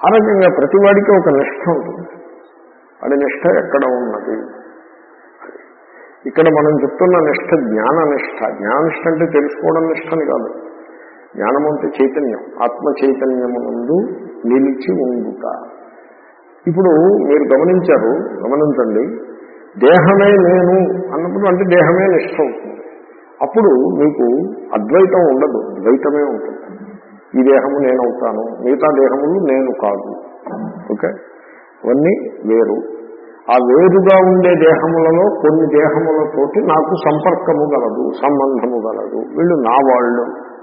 ఆ రకంగా ప్రతివాడికి ఒక నిష్ఠ ఉంటుంది వాడి నిష్ఠ ఎక్కడ ఉన్నది అది. ఇక్కడ మనం చెప్తున్న నిష్ఠ జ్ఞాన నిష్ఠ జ్ఞాననిష్ట అంటే తెలుసుకోవడం నిష్టని కాదు జ్ఞానం అంటే చైతన్యం ఆత్మ చైతన్యమునందు నిలిచి ఉండుట ఇప్పుడు మీరు గమనించారు గమనించండి దేహమే నేను అన్నప్పుడు అంటే దేహమే నిష్ఠ అవుతుంది అప్పుడు మీకు అద్వైతం ఉండదు ద్వైతమే ఉంటుంది ఈ దేహము నేను అవుతాను మిగతా దేహములు నేను కాదు ఓకే అవన్నీ వేరు ఆ వేరుగా ఉండే దేహములలో కొన్ని దేహములతోటి నాకు సంపర్కము గలదు సంబంధము గలదు వీళ్ళు నా వాళ్ళు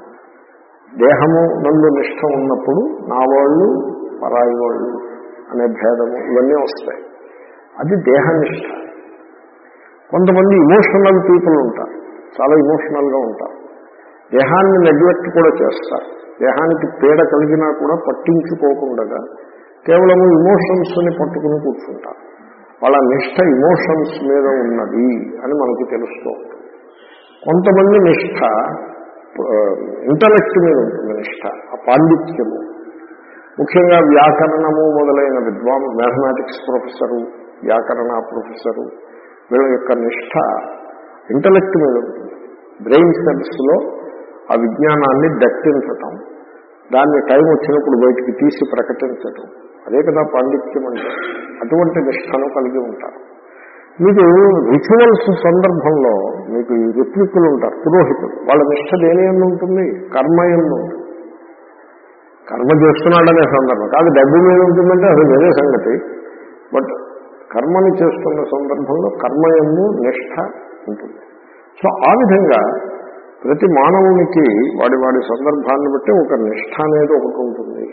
దేహము నందు నిష్ఠ ఉన్నప్పుడు నా వాళ్ళు పరాయి వాళ్ళు అనే భేదము ఇవన్నీ వస్తాయి అది దేహనిష్ట కొంతమంది ఇమోషనల్ పీపుల్ ఉంటారు చాలా ఇమోషనల్గా ఉంటారు దేహాన్ని నెగ్లెక్ట్ కూడా చేస్తారు దేహానికి పీడ కలిగినా కూడా పట్టించుకోకుండా కేవలము ఇమోషన్స్ని పట్టుకుని కూర్చుంటారు వాళ్ళ నిష్ట ఇమోషన్స్ మీద ఉన్నది అని మనకు తెలుస్తూ ఉంటుంది కొంతమంది నిష్ట ఇంటలెక్ట్ మీద ఉంటుంది నిష్ట ఆ పాండిత్యము ముఖ్యంగా వ్యాకరణము మొదలైన విద్వాన్ మ్యాథమెటిక్స్ ప్రొఫెసరు వ్యాకరణ ప్రొఫెసరు వీళ్ళ యొక్క నిష్ట ఇంటలెక్ట్ మీద ఉంటుంది బ్రెయిన్ సెల్స్లో ఆ విజ్ఞానాన్ని దట్టించటం దాన్ని టైం వచ్చినప్పుడు బయటికి తీసి ప్రకటించటం అదే కదా పాండిత్యం అంటే అటువంటి నిష్టను కలిగి ఉంటారు మీకు రిచువల్స్ సందర్భంలో మీకు ఈ రిప్లికులు ఉంటారు పురోహితులు వాళ్ళ నిష్ట దేని ఎందు ఉంటుంది కర్మ ఎందు ఉంటుంది కర్మ చేస్తున్నాడనే సందర్భం కాదు డబ్బు మీద ఉంటుందంటే అది వేరే సంగతి బట్ కర్మని చేస్తున్న సందర్భంలో కర్మ ఎందు నిష్ట ఉంటుంది సో ఆ విధంగా ప్రతి మానవునికి వాడి వాడి సందర్భాన్ని బట్టి ఒక నిష్ట అనేది ఒకటి ఉంటుంది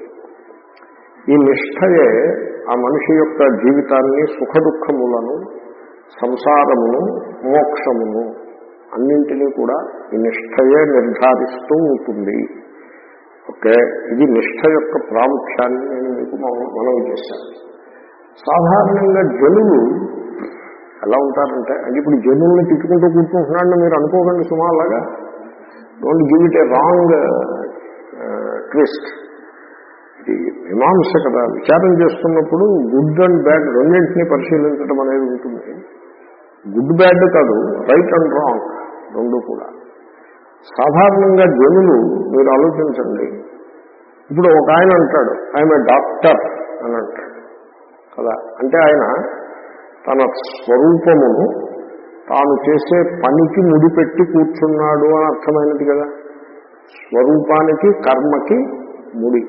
ఈ నిష్ఠయే ఆ మనిషి యొక్క జీవితాన్ని సుఖ దుఃఖములను సంసారమును మోక్షమును అన్నింటినీ కూడా ఈ నిష్ఠయే నిర్ధారిస్తూ ఉంటుంది ఓకే ఇది నిష్ఠ యొక్క ప్రాముఖ్యాన్ని నేను మీకు మనవి చేశాను సాధారణంగా జనులు ఎలా ఉంటారంటే అంటే ఇప్పుడు జనుల్ని తిట్టుకుంటూ కూర్చుంటున్నాడని మీరు అనుకోకండి సుమారులాగా don't give it a wrong twist ఇది మీమాంస కదా విచారం చేస్తున్నప్పుడు గుడ్ అండ్ బ్యాడ్ రెండింటినీ పరిశీలించడం అనేది ఉంటుంది గుడ్ బ్యాడ్ కాదు రైట్ అండ్ రాంగ్ రెండు కూడా సాధారణంగా జనులు మీరు ఆలోచించండి ఇప్పుడు ఒక ఆయన అంటాడు ఆయన డాక్టర్ అని అంటాడు కదా అంటే ఆయన తన స్వరూపమును తాను చేసే పనికి ముడిపెట్టి కూర్చున్నాడు అని అర్థమైనది కదా స్వరూపానికి కర్మకి ముడి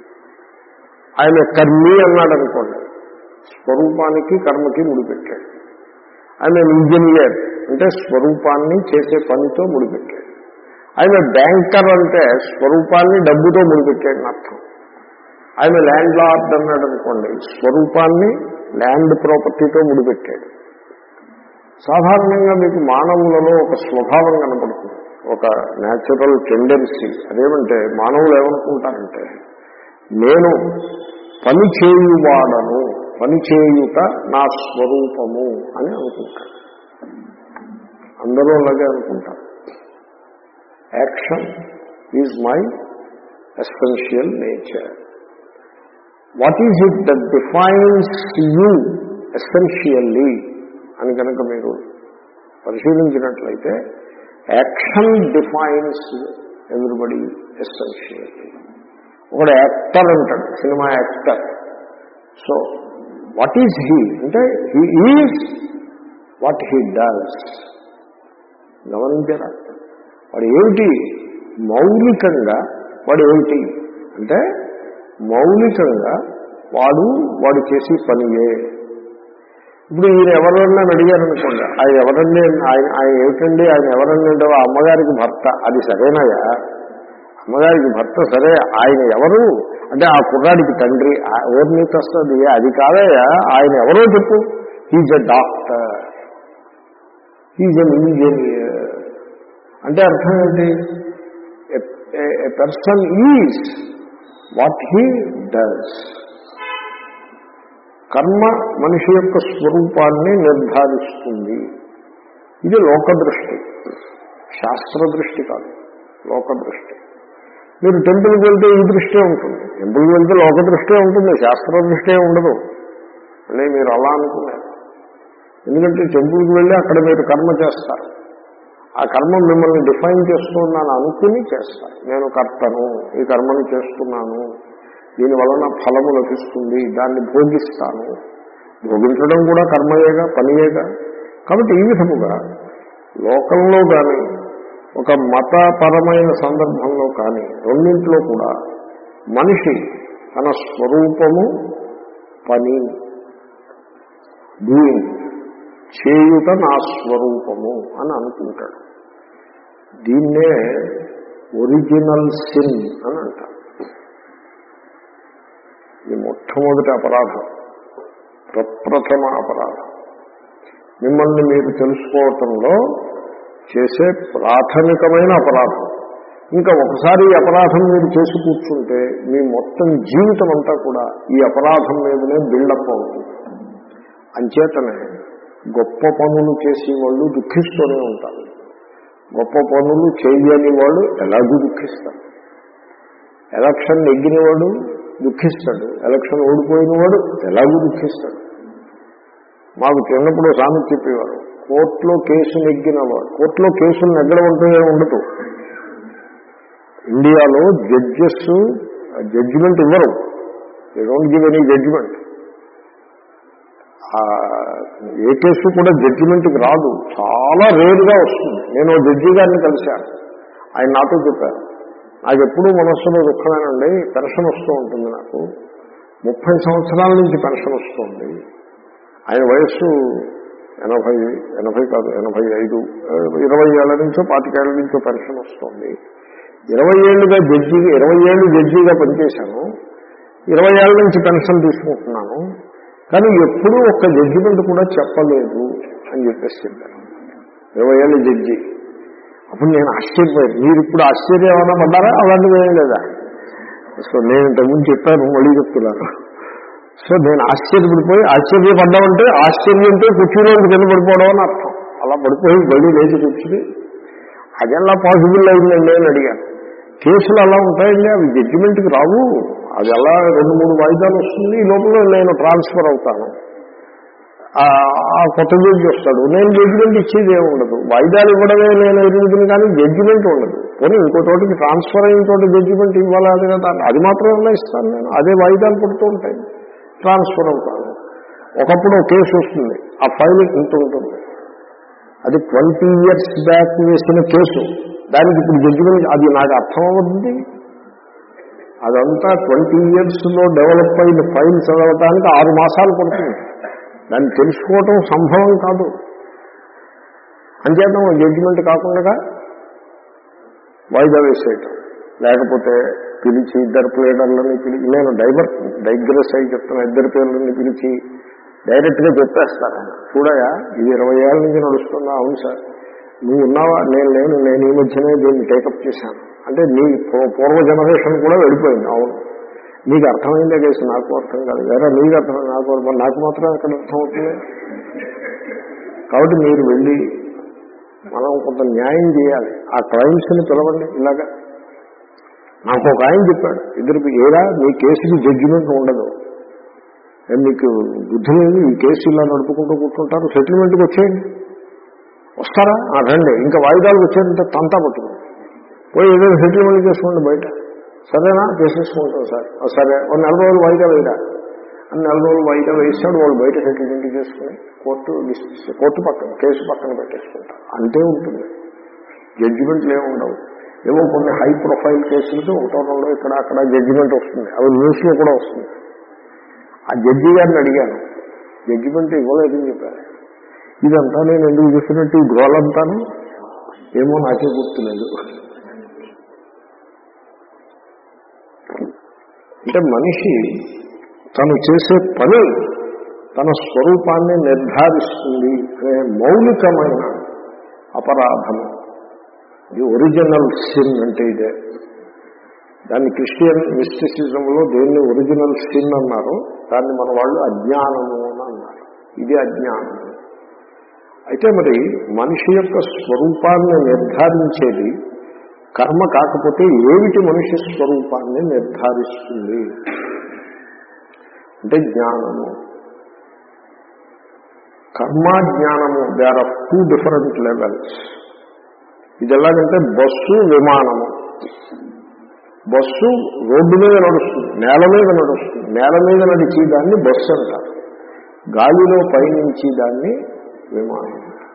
ఆయన కర్మి అన్నాడు అనుకోండి స్వరూపానికి కర్మకి ముడిపెట్టాడు ఆయన ఇంజనీర్ అంటే స్వరూపాన్ని చేసే పనితో ముడిపెట్టాడు ఆయన బ్యాంకర్ అంటే స్వరూపాన్ని డబ్బుతో ముడిపెట్టాడని అర్థం ఆయన ల్యాండ్ లార్డ్ అన్నాడు అనుకోండి స్వరూపాన్ని ల్యాండ్ ప్రాపర్టీతో ముడిపెట్టాడు సాధారణంగా మీకు మానవులలో ఒక స్వభావం కనపడుతుంది ఒక న్యాచురల్ టెండెన్సీ అదేమంటే మానవులు ఏమనుకుంటారంటే నేను పని చేయువాడను పని చేయుట నా స్వరూపము అని అనుకుంటాను అందరూ అలాగే అనుకుంటారు action is my essential nature what is it that defines you essentially అని కనుక మీరు పరిశీలించినట్లయితే యాక్షన్ డిఫైన్స్ ఎవ్రీబడి ఎసెన్షియల్లీ ఒకడు యాక్టర్ అంటాడు సినిమా actor so what is he అంటే he is what he does గమనించారా వాడు ఏమిటి మౌలికంగా వాడు ఏమిటి అంటే మౌలికంగా వాడు వాడు చేసి పనియే ఇప్పుడు ఈయన ఎవరన్నా అడిగారు అనుకోండి ఆయన ఎవరండి ఆయన ఆయన ఏమిటండి ఆయన ఎవరండి అంటే అమ్మగారికి భర్త అది సరేనాయా అమ్మగారికి భర్త సరే ఆయన ఎవరు అంటే ఆ కుర్రాడికి తండ్రి ఓర్ని వస్తుంది అది కాదయ్యా ఆయన ఎవరో చెప్పు is a doctor is an engineer అంటే అర్థం ఏంటి a person is what he does కర్మ మనిషి యొక్క స్వరూపాన్ని నిర్ధారిస్తుంది ఇది లోకదృష్టి శాస్త్ర దృష్టి కాదు లోకదృష్టి మీరు టెంపుల్కి వెళ్తే ఈ దృష్టే ఉంటుంది టెంపుల్కి వెళ్తే లోక దృష్టే ఉంటుంది శాస్త్ర దృష్టే ఉండదు అని మీరు అలా అనుకున్నారు ఎందుకంటే టెంపుల్కి వెళ్ళి అక్కడ మీరు కర్మ చేస్తారు ఆ కర్మ మిమ్మల్ని డిఫైన్ చేస్తుందని అనుకుని చేస్తారు నేను కర్తను ఈ కర్మను చేస్తున్నాను దీని వలన ఫలము లభిస్తుంది దాన్ని భోగిస్తాను భోగించడం కూడా కర్మయేగా పనియేగా కాబట్టి ఈ విధముగా లోకంలో కానీ ఒక మతపరమైన సందర్భంలో కానీ రెండింటిలో కూడా మనిషి తన స్వరూపము పని డూయింగ్ చేయుట నా స్వరూపము అని అనుకుంటాడు దీన్నే ఒరిజినల్ సిన్ అని అంటారు ఇది మొట్టమొదటి అపరాధం ప్రప్రథమ అపరాధం మిమ్మల్ని మీరు తెలుసుకోవటంలో చేసే ప్రాథమికమైన అపరాధం ఇంకా ఒకసారి ఈ అపరాధం మీరు చేసి కూర్చుంటే మీ మొత్తం జీవితం అంతా కూడా ఈ అపరాధం మీదనే బిల్డప్ అవుతుంది అంచేతనే గొప్ప పనులు చేసేవాళ్ళు దుఃఖిస్తూనే ఉంటారు గొప్ప పనులు చేయని వాడు ఎలాగూ దుఃఖిస్తాడు ఎలక్షన్ నెగ్గినవాడు దుఃఖిస్తాడు ఎలక్షన్ ఓడిపోయిన వాడు ఎలాగూ దుఃఖిస్తాడు మాకు చిన్నప్పుడు సామెత చెప్పేవారు కోర్టులో కేసు నెగ్గినవాడు కోర్టులో కేసులు నెగ్గడం అంటూ ఏమి ఉండదు ఇండియాలో జడ్జెస్ జడ్జిమెంట్ ఇవ్వరు they don't give any judgment ఏ కేసు కూడా జడ్జిమెంట్కి రాదు చాలా రేరుగా వస్తుంది నేను జడ్జి గారిని కలిశాను ఆయన నాతో చెప్పారు నాకు ఎప్పుడూ మనస్సులో దుఃఖమేనండి పెన్షన్ వస్తూ ఉంటుంది నాకు ముప్పై సంవత్సరాల నుంచి పెన్షన్ వస్తుంది ఆయన వయస్సు ఎనభై ఎనభై కాదు ఎనభై ఐదు ఇరవై ఏళ్ల నుంచో పాతికేళ్ల నుంచో పెన్షన్ వస్తుంది ఇరవై ఏళ్ళుగా జడ్జిగా ఇరవై ఏళ్ళు జడ్జిగా పనిచేశాను ఇరవై ఏళ్ళ నుంచి పెన్షన్ తీసుకుంటున్నాను కానీ ఎప్పుడూ ఒక్క జడ్జిమెంట్ కూడా చెప్పలేదు అని చెప్పేసి చెప్పాను ఇరవై ఏళ్ళ జడ్జి అప్పుడు నేను ఆశ్చర్యపోయాను మీరు ఇప్పుడు ఆశ్చర్యం ఏమైనా పడ్డారా అలాంటివి ఏం లేదా సో నేను ఇంతకుముందు చెప్పాను మళ్ళీ చెప్తున్నాను సో నేను ఆశ్చర్యపడిపోయి ఆశ్చర్యపడ్డామంటే ఆశ్చర్యంతో కుర్చీలో కింద పడిపోవడం అని అర్థం అలా పడిపోయి మళ్ళీ లేచి కూర్చుని అది ఎలా పాసిబుల్ అయిందండి అని అడిగాను కేసులు అలా ఉంటాయండి అవి జడ్జిమెంట్కి రావు అది అలా రెండు మూడు వాయిదాలు వస్తుంది ఈ లోపల నేను ట్రాన్స్ఫర్ అవుతాను ఆ కొత్త జడ్జి వస్తాడు నేను జడ్జిమెంట్ ఇచ్చేది ఏమి ఉండదు వాయిదాలు ఇవ్వడమే నేను ఎదుగుతుంది కానీ జడ్జిమెంట్ ఉండదు పోనీ ఇంకో చోటికి ట్రాన్స్ఫర్ అయిన చోట జడ్జిమెంట్ ఇవ్వాలి అది కదా అది మాత్రం ఎలా ఇస్తాను నేను అదే వాయిదాలు పడుతూ ఉంటాయి ట్రాన్స్ఫర్ అవుతాను ఒకప్పుడు ఒక కేసు వస్తుంది ఆ ఫైల్ ఇంత ఉంటుంది అది ట్వంటీ ఇయర్స్ బ్యాక్ వేసిన కేసు దానికి ఇప్పుడు జడ్జిమెంట్ అది నాకు అర్థం అవుతుంది అదంతా ట్వంటీ ఇయర్స్లో డెవలప్ అయిన ఫైల్ చదవటానికి ఆరు మాసాలు పడుతుంది దాన్ని తెలుసుకోవటం సంభవం కాదు అంచేతం జడ్జిమెంట్ కాకుండా వాయిదా వేసేయటం లేకపోతే పిలిచి ఇద్దరు ప్లేడర్లని పిలిచి నేను డైవర్ డైగ్రెస్ అయి చెప్తున్నా ఇద్దరు ప్లేడర్ని పిలిచి డైరెక్ట్గా చెప్పేస్తాను చూడగా ఇది ఇరవై ఏళ్ళ నుంచి నడుస్తుందా అవును సార్ నువ్వు ఉన్నావా నేను లేను నేను ఈ మధ్యనే దీన్ని టేకప్ చేశాను అంటే నీ పూర్వ జనరేషన్ కూడా వెళ్ళిపోయింది అవును నీకు అర్థమైందే కేసు నాకు అర్థం కాదు వేరే నీకు అర్థం నాకు నాకు మాత్రం ఎక్కడ అర్థం అవుతుంది కాబట్టి మీరు వెళ్ళి మనం కొంత న్యాయం చేయాలి ఆ క్రైమ్స్ని పిలవండి ఇలాగా నాకు ఒక ఆయన చెప్పాడు ఇద్దరికి ఏరా మీ కేసుకి జడ్జిమెంట్ ఉండదు మీకు బుద్ధి లేదు ఈ కేసు ఇలా నడుపుకుంటూ కూర్చుంటారు సెటిల్మెంట్కి వచ్చేయండి వస్తారా రండి ఇంకా వాయిదాలకు వచ్చేయంటే తంతా పట్టుకోండి పోయి ఏదైనా సెటిల్మెంట్ చేసుకోండి బయట సరేనా చేసేసుకుంటాం సార్ సరే ఒక నెల రోజులు వాయిదా వేయరా అని నెల రోజులు వాయిదా వేసాడు వాళ్ళు బయట సెటిల్మెంట్ చేసుకుని కోర్టు కోర్టు పక్కన కేసు పక్కన పెట్టేసుకుంటారు అంతే ఉంటుంది జడ్జిమెంట్లు ఏమి ఉండవు ఏవో కొన్ని హై ప్రొఫైల్ కేసులకి ఒకటో రెండో ఇక్కడ అక్కడ జడ్జిమెంట్ వస్తుంది అవి న్యూస్లో కూడా వస్తుంది ఆ జడ్జి గారిని అడిగాను జడ్జిమెంట్ ఇవ్వలేదని చెప్పారు ఇదంతా నేను ఎందుకు చెప్పినట్టు ఈ గోలంతాను ఏమో నాకే గుర్తులేదు అంటే మనిషి తను చేసే పని తన స్వరూపాన్ని నిర్ధారిస్తుంది అనే మౌలికమైన అపరాధము ఇది ఒరిజినల్ సిన్ అంటే ఇదే దాన్ని క్రిస్టియన్ మిస్టిసిజంలో దేన్ని ఒరిజినల్ సిన్ అన్నారు దాన్ని మన వాళ్ళు అజ్ఞానము అని అన్నారు ఇది అజ్ఞానం అయితే మరి మనిషి యొక్క స్వరూపాన్ని నిర్ధారించేది కర్మ కాకపోతే ఏమిటి మనిషి స్వరూపాన్ని నిర్ధారిస్తుంది అంటే జ్ఞానము కర్మ జ్ఞానము they are of two different levels ఇది ఎలాగంటే బస్సు విమానము బస్సు రోడ్డు మీద నడుస్తుంది నేల మీద నడుస్తుంది నేల మీద నడిచి దాన్ని బస్సు అంటారు గాలిలో పయనించి దాన్ని విమానం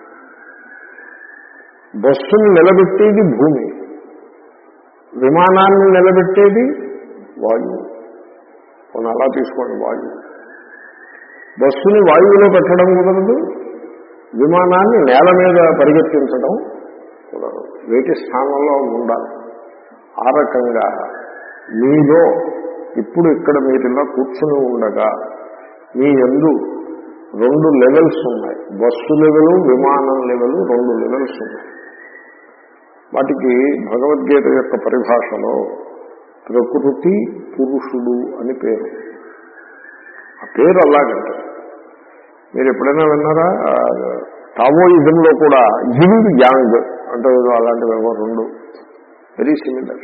బస్సును నిలబెట్టేది భూమి విమానాన్ని నిలబెట్టేది వాయువు మనం అలా తీసుకోండి వాయువు బస్సుని వాయువులో పెట్టడం కుదరదు విమానాన్ని నేల మీద పరిగెత్తించడం కుదరదు వేటి స్థానంలో ఉండాలి ఆ రకంగా మీలో ఇప్పుడు ఇక్కడ మీరు ఇలా కూర్చుని ఉండగా మీ ఎందు రెండు లెవెల్స్ ఉన్నాయి బస్సు లెవెలు విమానం లెవెలు రెండు లెవెల్స్ ఉన్నాయి వాటికి భగవద్గీత యొక్క పరిభాషలో ప్రకృతి పురుషుడు అని పేరు ఆ పేరు అలాగంటే మీరు ఎప్పుడైనా విన్నారా టావోయిజంలో కూడా యింగ్ యాంగ్ అంటే అలాంటివి రెండు వెరీ సిమిలర్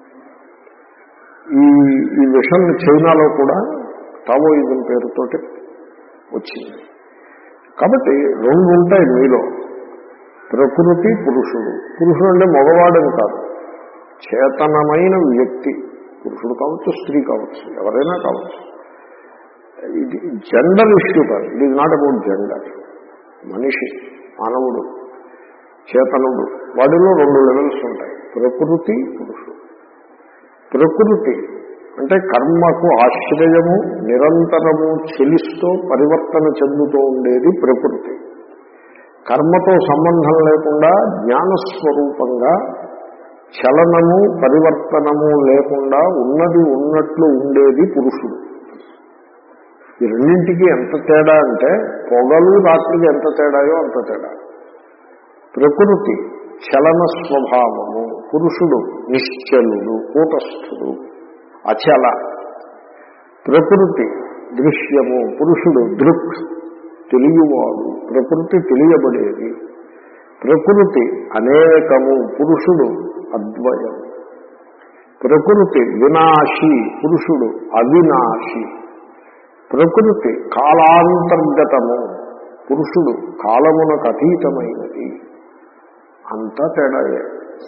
ఈ ఈ విషయం చైనాలో కూడా టావోయిజం పేరుతోటి వచ్చింది కాబట్టి రెండు ఉంటాయి మీలో ప్రకృతి పురుషుడు పురుషుడు అంటే మగవాడని కాదు చేతనమైన వ్యక్తి పురుషుడు కావచ్చు స్త్రీ కావచ్చు ఎవరైనా కావచ్చు ఇది జెండర్ ఇష్యూ కాదు it is not about gender మనిషి మానవుడు చేతనుడు వాడిలో రెండు లెవెల్స్ ఉంటాయి ప్రకృతి పురుషుడు ప్రకృతి అంటే కర్మకు ఆశ్రయము నిరంతరము చెలిస్తూ పరివర్తన చెందుతూ ఉండేది ప్రకృతి కర్మతో సంబంధం లేకుండా జ్ఞానస్వరూపంగా చలనము పరివర్తనము లేకుండా ఉన్నది ఉన్నట్లు ఉండేది పురుషుడు ఈ రెండింటికి ఎంత తేడా అంటే పొగలు రాత్రికి ఎంత తేడాయో అంత తేడా ప్రకృతి చలన స్వభావము పురుషుడు నిశ్చలుడు కూటస్థుడు అచల ప్రకృతి దృశ్యము పురుషుడు దృక్ తెలియవాడు ప్రకృతి తెలియబడేది ప్రకృతి అనేకము పురుషుడు అద్వయం ప్రకృతి వినాశి పురుషుడు అవినాశి ప్రకృతి కాలాంతర్గతము పురుషుడు కాలమునకు అతీతమైనది అంతా తేడాయే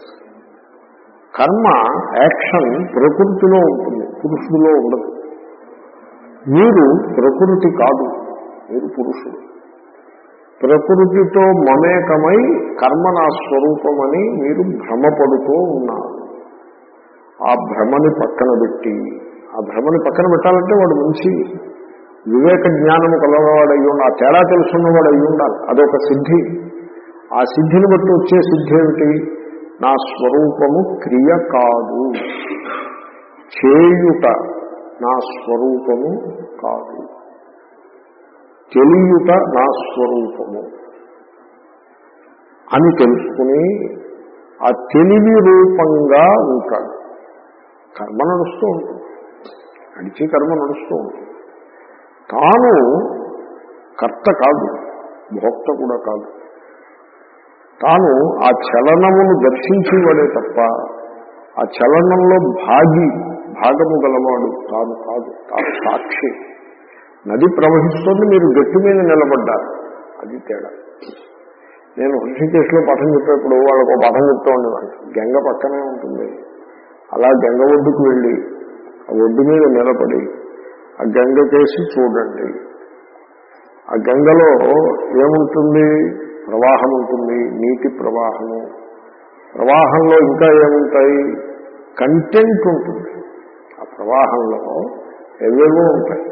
కర్మ యాక్షన్ ప్రకృతిలో ఉంటుంది పురుషుడిలో ఉండదు మీరు ప్రకృతి కాదు మీరు పురుషుడు ప్రకృతితో మమేకమై కర్మ నా స్వరూపమని మీరు భ్రమపడుతూ ఉన్నారు ఆ భ్రమని పక్కన పెట్టి ఆ భ్రమని పక్కన పెట్టాలంటే వాడు మంచి వివేక జ్ఞానము కలవాడు అయ్యి ఉండాలి ఆ తేడా తెలుసున్నవాడు అయ్యి ఉండాలి అదొక సిద్ధి ఆ సిద్ధిని బట్టి వచ్చే సిద్ధి ఏమిటి నా స్వరూపము క్రియ కాదు చేయుట నా స్వరూపము కాదు తెలియుట నా స్వరూపము అని తెలుసుకుని ఆ తెలివి రూపంగా ఉంటాడు కర్మ నడుస్తూ ఉంటుంది నడిచి కర్మ నడుస్తూ ఉంటుంది తాను కర్త కాదు భోక్త కూడా కాదు తాను ఆ చలనమును దర్శించేవాడే తప్ప ఆ చలనంలో భాగి భాగము గలవాడు తాను కాదు తాను సాక్షి నది ప్రవహిస్తుంది మీరు గట్టి మీద నిలబడ్డారు అది తేడా నేను హృషికేశ్లో పాఠం చెప్పేప్పుడు వాళ్ళకు ఒక పాఠం చెప్తూ ఉండేవాడిని గంగ పక్కనే ఉంటుంది అలా గంగ ఒడ్డుకు వెళ్ళి ఆ ఒడ్డు మీద నిలబడి ఆ గంగ చేసి చూడండి ఆ గంగలో ఏముంటుంది ప్రవాహం ఉంటుంది నీటి ప్రవాహము ప్రవాహంలో ఇంకా ఏముంటాయి కంటెంట్ ఉంటుంది ఆ ప్రవాహంలో ఎవేవో ఉంటాయి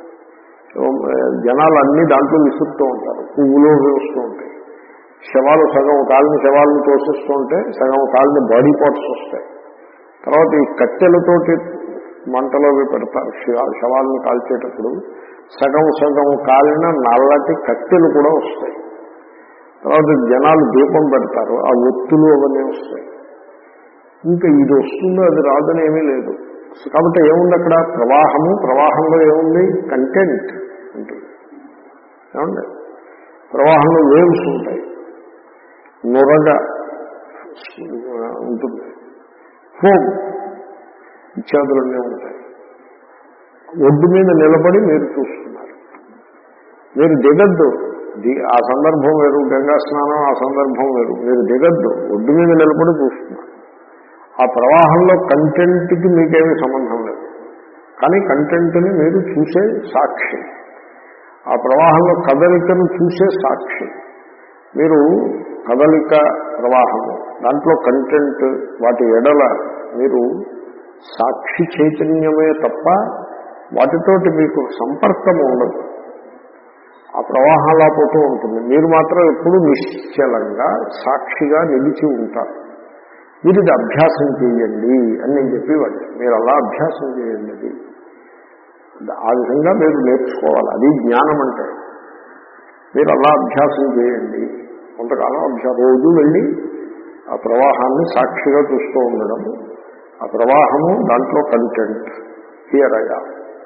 జనాలు అన్ని దాంట్లో విసురుతూ ఉంటారు పువ్వులు వేస్తూ ఉంటాయి శవాలు సగం కాళ్ళని శవాలను తోసిస్తూ ఉంటే సగం కాళ్ళని బాడీ పార్ట్స్ వస్తాయి తర్వాత ఈ కట్టెలతోటి మంటలో పెడతారు శవాలను కాల్చేటప్పుడు సగం సగం కాలిన నల్లటి కట్టెలు కూడా వస్తాయి తర్వాత జనాలు దీపం పెడతారు ఆ ఒత్తులు అవన్నీ వస్తాయి ఇంకా ఇది వస్తుందో అది రాదని ఏమీ లేదు కాబట్టి ఏముంది అక్కడ ప్రవాహము ప్రవాహంలో ఏముంది కంటెంట్ ఉంటుంది ఏమండి ప్రవాహంలో వేవ్స్ ఉంటాయి నురగ ఉంటుంది ఫోమ్ ఇత్యాదులన్నీ ఉంటాయి ఒడ్డు మీద నిలబడి మీరు చూస్తున్నారు మీరు దిగద్దు ది- ఆ సందర్భం వేరు గంగా స్నానం ఆ సందర్భం వేరు మీరు దిగద్దు ఒడ్డు మీద నిలబడి చూస్తున్నారు ఆ ప్రవాహంలో కంటెంట్కి మీకేమీ సంబంధం లేదు కానీ కంటెంట్ని మీరు చూసే సాక్షి ఆ ప్రవాహంలో కదలికను చూసే సాక్షి మీరు కదలిక ప్రవాహము దాంట్లో కంటెంట్ వాటి ఎడల మీరు సాక్షి చైతన్యమే తప్ప వాటితోటి మీకు సంపర్కం ఉండదు ఆ ప్రవాహం అలా పోతూ ఉంటుంది మీరు మాత్రం ఎప్పుడు నిశ్చలంగా సాక్షిగా నిలిచి ఉంటారు మీరు ఇది అభ్యాసం చేయండి అని నేను చెప్పేవాడిని మీరు అలా అభ్యాసం చేయండి అది ఆ విధంగా మీరు నేర్చుకోవాలి అది జ్ఞానం అంటే మీరు అలా అభ్యాసం చేయండి కొంతకాలం అభ్యాసం రోజు వెళ్ళి ఆ ప్రవాహాన్ని సాక్షిగా చూస్తూ ఉండడం ఆ ప్రవాహము దాంట్లో కంటెంట్ హియర్ అయ్యా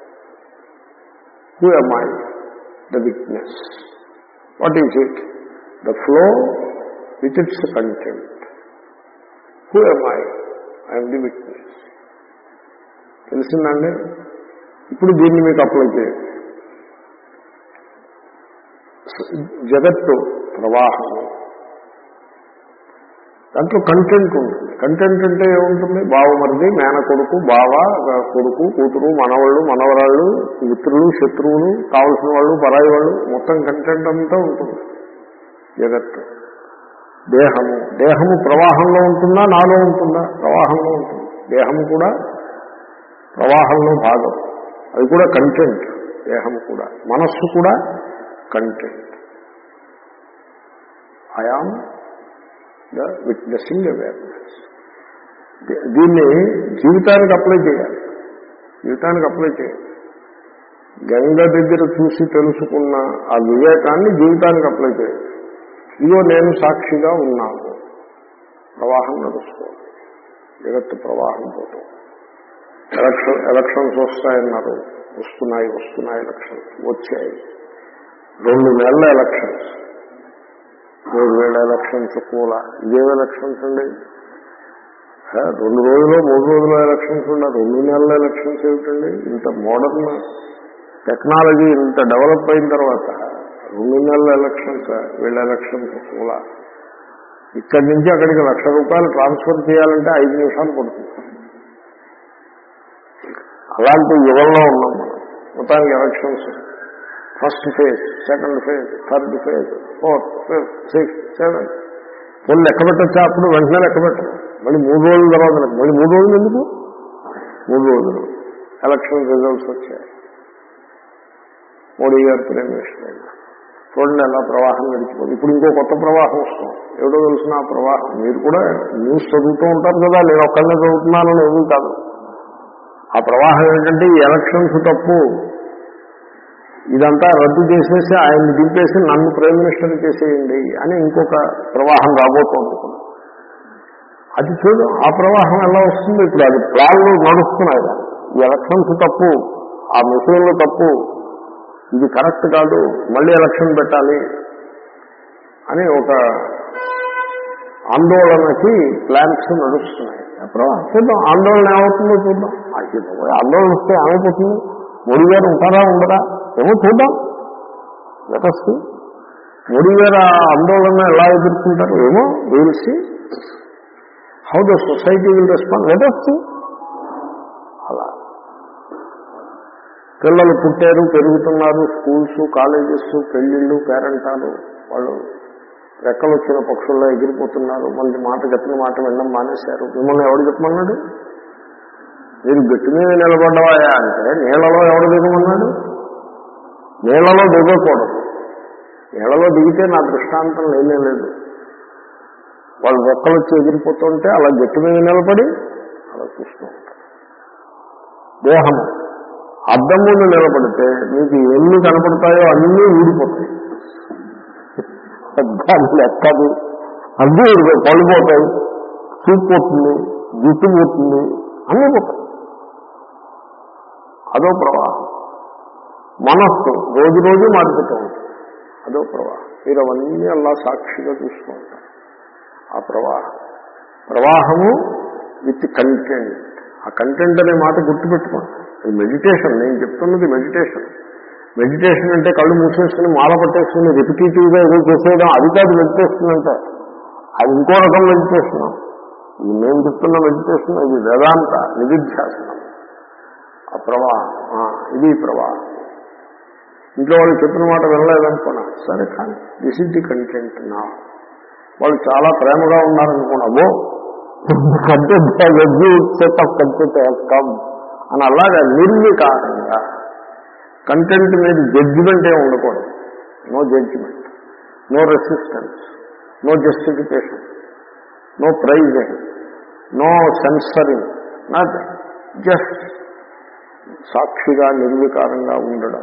who am I the witness what is it the flow with its content who am I I am the witness తెలిసిందండి ఇప్పుడు దీన్ని మీకు అప్లై చేయండి జగత్తు ప్రవాహము దాంట్లో కంటెంట్ ఉంటుంది కంటెంట్ అంటే ఏముంటుంది బావమరిది మేన కొడుకు బావ కొడుకు కూతురు మనవాళ్ళు మనవరాళ్ళు మిత్రులు శత్రువులు కావలసిన వాళ్ళు పరాయి వాళ్ళు మొత్తం కంటెంట్ అంతా ఉంటుంది జగత్తు దేహము దేహము ప్రవాహంలో ఉంటుందా నాలో ఉంటుందా ప్రవాహంలో ఉంటుంది దేహము కూడా ప్రవాహంలో భాగం అది కూడా కంటెంట్ దేహము కూడా మనస్సు కూడా content I am the witnessing awareness దీన్ని జీవితానికి అప్లై చేయాలి జీవితానికి అప్లై చేయాలి గంగ దగ్గర చూసి తెలుసుకున్న ఆ వివేకాన్ని జీవితానికి అప్లై చేయాలి ఇదిగో నేను సాక్షిగా ఉన్నాను ప్రవాహం నడుస్తుంది జగత్తు ప్రవాహం పోతూ ఎలక్షన్ ఎలక్షన్స్ వస్తాయన్నారు వస్తున్నాయి వస్తున్నాయి ఎలక్షన్స్ వచ్చాయి రెండు నెలల ఎలక్షన్స్ మూడు వేల ఎలక్షన్స్ కూడా ఇదేం ఎలక్షన్స్ అండి హే, రెండు రోజులు మూడు రోజుల ఎలక్షన్స్ ఉండ రెండు నెలల ఎలక్షన్స్ ఏమిటండి ఇంత మోడర్న్ టెక్నాలజీ ఇంత డెవలప్ అయిన తర్వాత రెండు నెలల ఎలక్షన్స్ వీళ్ళ ఎలక్షన్స్ కూడా ఇక్కడి నుంచి అక్కడికి లక్ష రూపాయలు ట్రాన్స్ఫర్ చేయాలంటే ఐదు నిమిషాలు పడుతుంది అలాంటి యుగంలో ఉన్నాం మనం మొత్తానికి elections first phase second phase third phase fourth fifth sixth seventh కొన్ని లెక్క పెట్టచ్చా అప్పుడు వెంటనే లెక్క పెట్టరు మళ్ళీ మూడు రోజుల తర్వాత లెక్క. మళ్ళీ మూడు రోజులు ఎందుకు మూడు రోజులు ఎలక్షన్ రిజల్ట్స్ వచ్చాయి మోడీ గారు ప్రైమ్ మినిస్టర్ అయినా చూడండి ఎలా ప్రవాహం నడిచిపోతుంది ఇప్పుడు ఇంకో కొత్త ప్రవాహం వస్తాం ఏడో తెలిసిన ఆ ప్రవాహం మీరు కూడా న్యూస్ చదువుతూ ఉంటారు కదా నేను ఒక్కళ్ళనే చదువుతున్నానని ఏమీ కాదు ఆ ప్రవాహం ఏంటంటే ఈ ఎలక్షన్స్ తప్పు ఇదంతా రద్దు చేసేసి ఆయన్ని దింపేసి నన్ను ప్రైమ్ మినిస్టర్ చేసేయండి అని ఇంకొక ప్రవాహం రాబోతోంది ఇప్పుడు. అది చూడు ఆ ప్రవాహం ఎలా వస్తుంది ఇప్పుడు అది ప్లాన్లు నడుస్తున్నాయి కదా. ఈ ఎలక్షన్స్ తప్పు ఆ మెషిన్లు తప్పు ఇది కరెక్ట్ కాదు మళ్ళీ ఎలక్షన్ పెట్టాలి అని ఒక ఆందోళనకి ప్లాన్స్ నడుస్తున్నాయి అప్పుడు చూద్దాం ఆందోళన ఏమవుతుందో చూద్దాం అది బాబోయ్, ఆందోళన వస్తే ఏమైపోతుంది మోడీ గారు ఉంటారా ఉండరా ఏమో చూద్దాం లెటస్సి మోడీ గారు ఆ ఆందోళన ఎలా ఎదుర్కొంటారు ఏమో we'll see how the society will respond let's see అలా పిల్లలు పుట్టారు పెరుగుతున్నారు స్కూల్స్ కాలేజెస్ పెళ్లిళ్ళు పేరెంటాలు వాళ్ళు రెక్కలు వచ్చిన పక్షుల్లో ఎగిరిపోతున్నారు మంది మాట చెప్పిన మాట వినడం మానేశారు మిమ్మల్ని ఎవడు చెప్పమన్నాడు మీరు గట్టి మీద నిలబడ్డవాయా అంటే నీళ్ళలో ఎవడు దిగమన్నాడు నీళ్ళలో దిగకూడదు నీళ్ళలో దిగితే నా దృష్టాంతం లేనే లేదు వాళ్ళు రెక్కలు వచ్చి ఎగిరిపోతుంటే అలా గట్టి మీద నిలబడి అలా చూస్తూ ఉంటారు దేహము అద్దం ముందు నిలబడితే మీకు ఎన్ని కనపడతాయో అన్నీ ఊడిపోతాయి అద్దాలు లెక్కదు అన్నీ ఊడిపోయి పళ్ళు పోతాయి చూపు పోతుంది జుట్టు పోతుంది అన్నీ పోతాయి అదో ప్రవాహం మనస్సు రోజు రోజు మారిపోతూ ఉంటుంది అదో ప్రవాహం మీరు అవన్నీ అలా సాక్షిగా చూస్తూ ఉంటారు ఆ ప్రవాహం ప్రవాహము విత్ కంటెంట్ ఆ కంటెంట్ అనే మాట గుర్తుపెట్టుకోండి అది మెడిటేషన్ నేను చెప్తున్నది మెడిటేషన్ మెడిటేషన్ అంటే కళ్ళు మూసేసుకుని మాల పట్టేసుకుని రిపిటేటివ్గా ఏదో చేసేయడం అది కాదు మెడిటేషన్ అంటే అది ఇంకో రకం మెడిటేషన్ ఇది మేము చెప్తున్న మెడిటేషన్ ఇది వేదాంత నిధిధ్యాసనం ఆ ప్రవాహం ఆ, ఇది ప్రవాహం ఇంట్లో వాళ్ళు చెప్పిన మాట వినలేదనుకున్నా సరే కానీ దిస్ ఇస్ ది కంటెంట్ నా వాళ్ళు చాలా ప్రేమగా ఉన్నారనుకోండి అబ్బో content set of content come అని అలాగా నిర్వికారంగా కంటెంట్ మీద జడ్జిమెంట్ ఏమి ఉండకూడదు no judgment no resistance no justification no praising no censoring not just సాక్షిగా నిర్వికారంగా ఉండడం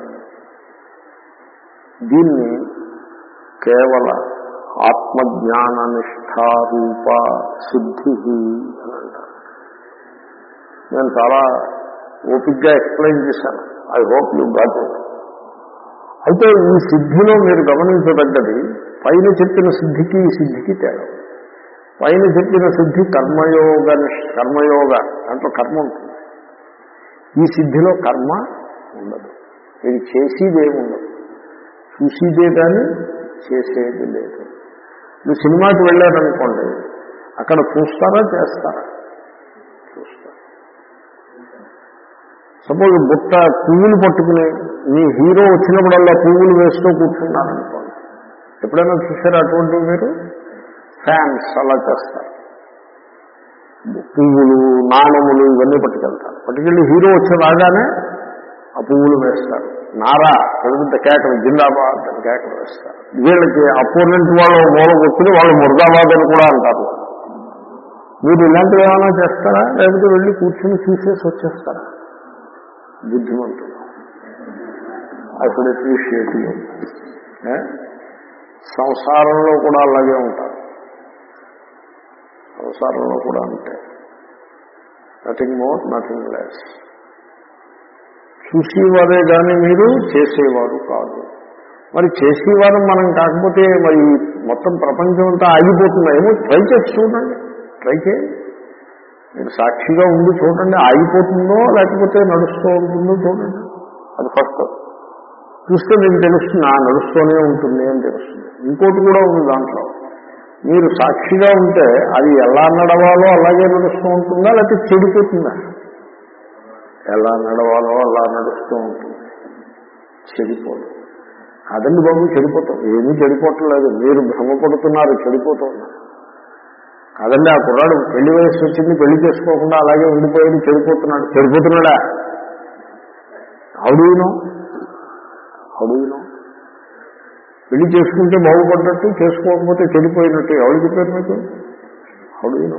దీన్ని కేవల ఆత్మజ్ఞాన నిష్ఠారూప సిద్ధి అని అంటారు నేను చాలా ఓపిక్గా ఎక్స్ప్లెయిన్ చేశాను I hope you got it అయితే ఈ సిద్ధిలో మీరు గమనించదగ్గది పైన చెప్పిన సిద్ధికి ఈ సిద్ధికి తేడా పైన చెప్పిన సిద్ధి కర్మయోగ నిష్- కర్మయోగ దాంట్లో కర్మ ఉంటుంది ఈ సిద్ధిలో కర్మ ఉండదు ఇది చేసేది ఏముండదు చూసేదే కానీ చేసేది లేదు మీరు సినిమాకి వెళ్ళారనుకోండి అక్కడ చూస్తారా చేస్తారా చూస్తారు సపోజ్ బుట్ట పువ్వులు పట్టుకుని మీ హీరో వచ్చినప్పుడల్లా పువ్వులు వేస్తూ కూర్చున్నారనుకోండి ఎప్పుడైనా చూసారా అటువంటివి మీరు ఫ్యాన్స్ అలా చేస్తారు పువ్వులు నాణములు ఇవన్నీ పట్టుకెళ్తారు పట్టుకెళ్ళి హీరో వచ్చి రాగానే ఆ పువ్వులు వేస్తారు నారా పెద్ద కేకలు జిందాబాద్ అని కేకలు వేస్తారు వీళ్ళకి అపోనెంట్ వాళ్ళు మూల కూర్చుని వాళ్ళు ముర్దాబాద్ అని కూడా అంటారు మీరు ఇలాంటివి ఏమైనా చేస్తారా లేకపోతే వెళ్ళి కూర్చుని చూసేసి వచ్చేస్తారా బుద్ధిమంతుడు ఐ షుడ్ అప్రిషియేట్ యూ సంసారంలో కూడా అలాగే ఉంటారు సంసారంలో కూడా అంతే నథింగ్ మోర్ నథింగ్ లెస్ చూసేవారే కానీ మీరు చేసేవారు కాదు మరి చేసేవారు మనం కాకపోతే మరి మొత్తం ప్రపంచం అంతా ఆగిపోతుందా ఏమో ట్రై చేసి చూడండి ట్రై చేయండి మీరు సాక్షిగా ఉండి చూడండి ఆగిపోతుందో లేకపోతే నడుస్తూ ఉంటుందో చూడండి అది ఫస్ట్ చూస్తే మీకు తెలుస్తుంది ఆ నడుస్తూనే ఉంటుంది అని తెలుస్తుంది ఇంకోటి కూడా ఉంది దాంట్లో మీరు సాక్షిగా ఉంటే అది ఎలా నడవాలో అలాగే నడుస్తూ ఉంటుందా లేకపోతే చెడిపోతుందా ఎలా నడవాలో అలా నడుస్తూ ఉంటుంది చెడిపోదు అదండి బాబు చెడిపోతాం ఏమీ చెడిపోవట్లేదు మీరు భ్రమపడుతున్నారు చెడిపోతున్నారు కాదండి ఆ కుర్రాడు పెళ్లి వయసు వచ్చింది పెళ్లి చేసుకోకుండా అలాగే ఉండిపోయాడు చెడిపోతున్నాడు చెడిపోతున్నాడా హౌడీనో హౌడీనో పెళ్లి చేసుకుంటే బాగుపడ్డట్టు చేసుకోకపోతే చెడిపోయినట్టు ఎవరు చెప్పారు మీకు హౌడీనో